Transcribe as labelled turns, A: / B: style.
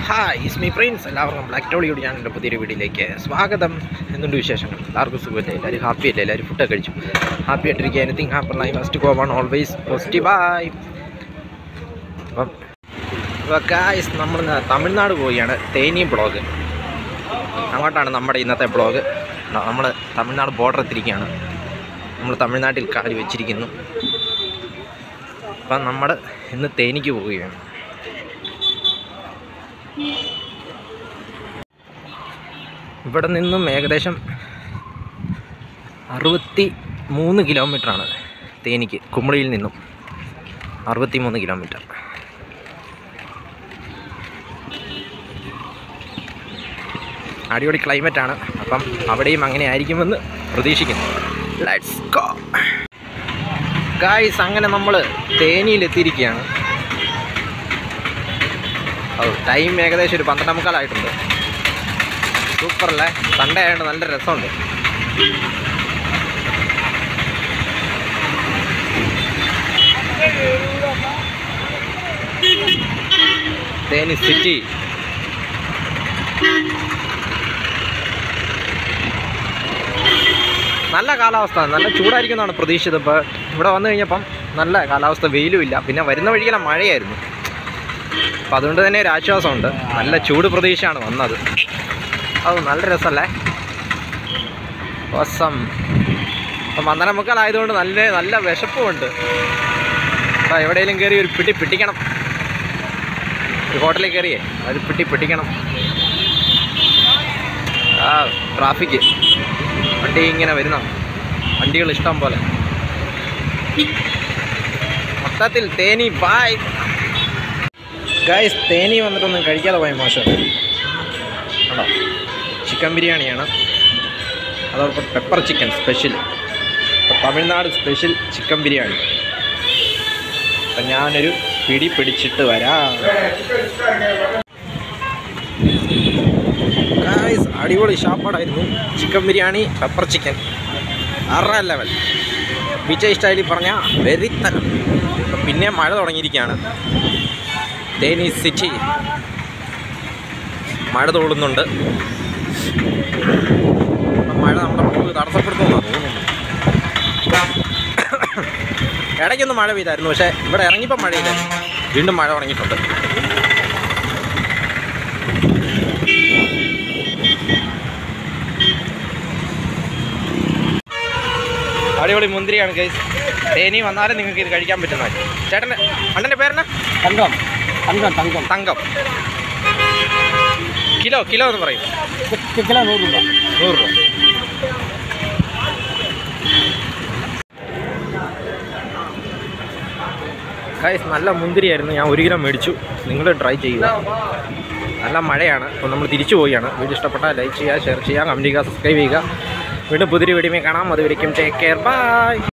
A: hi Ismi prince എല്ലാവർക്കും black ടോളിയോട് ഞാൻ എൻ്റെ പുതിയൊരു വീഡിയോയിലേക്ക് സ്വാഗതം എന്തുണ്ട് വിശേഷങ്ങൾ എല്ലാവർക്കും സുഖമല്ലേ എല്ലാവരും ഹാപ്പി അല്ലേ എല്ലാവരും ഫുഡൊക്കെ കഴിച്ചു ഹാപ്പി ആയിട്ടിരിക്കുക anything happier life first go one always positive ആയി അപ്പം അപ്പോൾ ഗായ്സ് നമ്മൾ ഇന്ന് തമിഴ്നാട് പോവുകയാണ് തേനി ബ്ലോഗ് അങ്ങോട്ടാണ് നമ്മുടെ ഇന്നത്തെ ബ്ലോഗ് നമ്മൾ തമിഴ്നാട് ബോർഡർ എത്തിയിരിക്കുകയാണ് നമ്മൾ തമിഴ്നാട്ടിൽ കാലി വെച്ചിരിക്കുന്നു അപ്പം നമ്മൾ ഇന്ന് തേനിക്ക് പോവുകയാണ് ഇവിടെ നിന്നും ഏകദേശം അറുപത്തി മൂന്ന് കിലോമീറ്ററാണ് തേനിക്ക് കുമളിയിൽ നിന്നും അറുപത്തി മൂന്ന് കിലോമീറ്റർ അടിപൊളി ക്ലൈമറ്റ് ആണ് അപ്പം അവിടെയും അങ്ങനെ ആയിരിക്കുമെന്ന് പ്രതീക്ഷിക്കുന്നു ലെറ്റ്സ് ഗോ ഗായ്സ് അങ്ങനെ നമ്മൾ തേനിയിലെത്തിയിരിക്കുകയാണ് ഓ ടൈം ഏകദേശം ഒരു പന്ത്രണ്ട് മുക്കാലായിട്ടുണ്ട് സൂപ്പറല്ലേ സൺഡേ ആയതുകൊണ്ട് നല്ല രസമുണ്ട് തേനി സിറ്റി നല്ല കാലാവസ്ഥ നല്ല ചൂടായിരിക്കും എന്നാണ് പ്രതീക്ഷിച്ചത് ഇപ്പോൾ ഇവിടെ വന്നു കഴിഞ്ഞപ്പം നല്ല കാലാവസ്ഥ വെയിലും ഇല്ല പിന്നെ വരുന്ന വഴിയെല്ലാം മഴയായിരുന്നു അപ്പം അതുകൊണ്ട് തന്നെ ഒരു ആശ്വാസമുണ്ട് നല്ല ചൂട് പ്രതീക്ഷയാണ് വന്നത് അത് നല്ല രസമല്ലേ വസം അപ്പം പന്ത്രണ്ട് മുക്കാലായതുകൊണ്ട് നല്ല നല്ല വിശപ്പുമുണ്ട് അപ്പം എവിടെയെങ്കിലും കയറി ഒരു പിടി പിടിക്കണം ഒരു ഹോട്ടലിൽ കയറിയേ ഒരു പിടി പിടിക്കണം ആ ട്രാഫിക്ക് വണ്ടി ഇങ്ങനെ വരുന്ന വണ്ടികൾ ഇഷ്ടം പോലെ മൊത്തത്തിൽ തേനി ബായ് ഗായ്സ് തേനി വന്നിട്ടൊന്നും കഴിക്കാതെ പോയ മോശം ആണോ ചിക്കൻ ബിരിയാണിയാണ് അതോടൊപ്പം pepper chicken special Tamil Nadu special chicken biryani അപ്പം ഞാനൊരു പിടി പിടിച്ചിട്ട് വരാം ഗായ്സ് അടിപൊളി ഷാപ്പാടായിരുന്നു ചിക്കൻ ബിരിയാണി പെപ്പർ ചിക്കൻ അറ ലെവൽ വിജയ് സ്റ്റൈലിൽ പറഞ്ഞ വെരിത്തരം ഇപ്പം പിന്നെ മഴ തുടങ്ങിയിരിക്കുകയാണ് തേനി സിറ്റി മഴ തോളുന്നുണ്ട് അപ്പം മഴ നമ്മുടെ പോക്ക് തടസ്സപ്പെടുത്തുമെന്നാണ് തോന്നുന്നു ഇടയ്ക്കൊന്ന് മഴ പെയ്തായിരുന്നു പക്ഷേ ഇവിടെ ഇറങ്ങിയപ്പോൾ മഴയില്ല വീണ്ടും മഴ തുടങ്ങിയിട്ടുണ്ട് അടിപൊളി മുന്തിരിയാണ് ഗൈസ് തേനി വന്നാലും നിങ്ങൾക്ക് ഇത് കഴിക്കാൻ പറ്റുന്ന ചേട്ടൻ്റെ അണ്ണൻ്റെ പേരെന്നാ
B: தங்கம் தங்கம் தங்கம்
A: തങ്കം കിലോ കിലോ എന്ന് പറയും
B: கிலோ நூறு ரூபாய்
A: നൂറ് രൂപ ഗൈസ് നല്ല മുന്തിരിയായിരുന്നു ഞാൻ ഒരു കിലോ മേടിച്ചു നിങ്ങൾ ട്രൈ ചെയ്യുക നല്ല മഴയാണ് അപ്പോൾ നമ്മൾ തിരിച്ചു പോവുകയാണ് വീഡിയോ ഇഷ്ടപ്പെട്ടാൽ ലൈക്ക് ചെയ്യുക ഷെയർ ചെയ്യുക കമൻറ്റ് ചെയ്യുക സബ്സ്ക്രൈബ് ചെയ്യുക വീണ്ടും പുതിയൊരു വീഡിയോ കാണാം അതുവരെയും ടേക്ക് കെയർ ബൈ